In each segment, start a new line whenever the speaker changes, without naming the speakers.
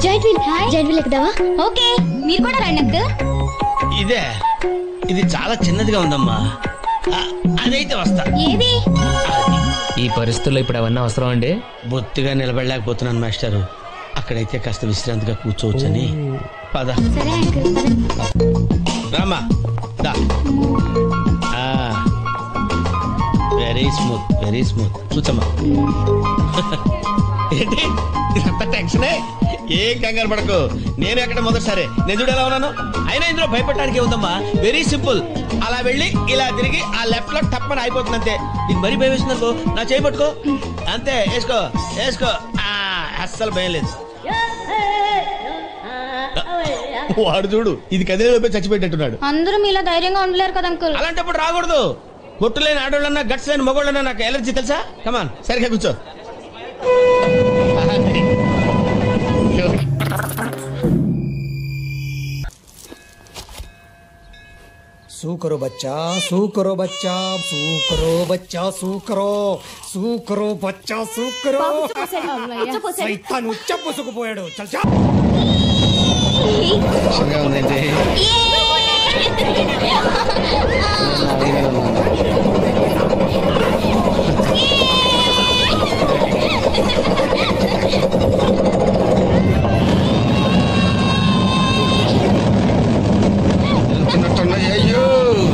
Joint wheel giant wheel ఎక్కుదావా
okay మీరు కూడా రండి అంకుల్
ఇదే ఇది చాలా చిన్నదిగా ఉందమ్మా ఆ, అదైతే వస్తా
ఏది
ఈ పరిస్థితుల్లో ఇప్పుడు అవన్నీ అవసరం అండి
బొత్తిగా నిలబడలేకపోతున్నాను మాస్టారు అక్కడైతే కాస్త విశ్రాంతిగా కూర్చోవచ్చని పద
సరే అంకుల్ పదండి.
రామా దా వెరీ స్మూత్ వెరీ స్మూత్ కూర్చోమ్మా ఏంటి ఇదంతా టెన్షనే ఏం కంగారు పడకు నేను ఎక్కడ మొదటిసారి నేను చూడు ఎలా ఉన్నాను అయినా ఇందులో భయపడడానికి ఉందమ్మా వెరీ సింపుల్ అలా వెళ్ళి ఇలా తిరిగి ఆ లెఫ్ట్ లో టప్పని అయిపోతుంది అంతే నీకు మరీ భయం వేసిందనుకో నా చేయి పట్టుకో అంతే వేసుకో వేసుకో ఆ, అస్సలు భయం లేదు వాడు చూడు ఇది కదిలే లోపే చచ్చిపెట్టేట్టున్నాడు
అందరూ మీలా ధైర్యంగా ఉండలేరు కదా అంకుల్
అలాంటప్పుడు రాకూడదు బొట్టు లేని ఆడోళ్ళన్నా గట్స్ లేని మగోళ్ళన్నా నాకు ఎలర్జీ తెలుసా కమాన్ సరిగ్గా కూర్చో
सू करो बच्चा सू करो बच्चा सू करो बच्चा सू करो సూ కరో బచ్చా సూ కరో సైతాన్ ఉచ్చ పుసుకుపోయాడు చల్ చా
ఉందండి అయ్యో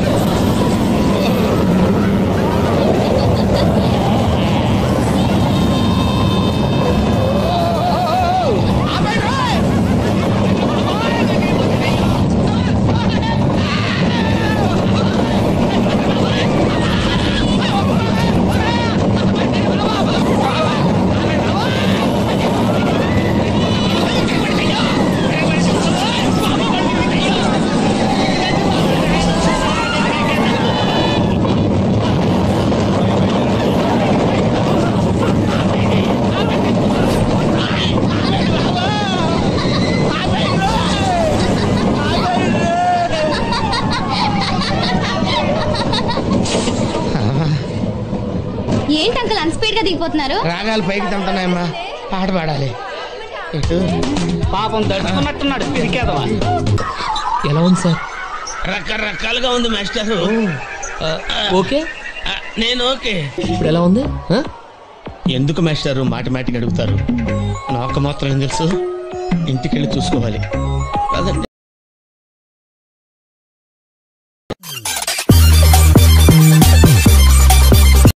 ఏంటి అంకుల్ అన్ స్పీడ్ గా దిగిపోతున్నారు
రాగాలు పైకి తెంపుతున్నాయమ్మా పాట పాడాలి ఎటు
పాపం దడుచుకున్నట్టున్నాడు పిరికేదవా
ఎలా ఉంది సార్
రకరకాలుగా ఉంది మాస్టారు
ఆ, ఓకే
ఆ, నేను ఓకే
ఇప్పుడు ఎలా ఉంది ఆ?
ఎందుకు మాస్టారు మాటిమాటికి అడుగుతారు నాకు మాత్రం ఏం తెలుసు ఇంటికెళ్ళి చూసుకోవాలి కాదండి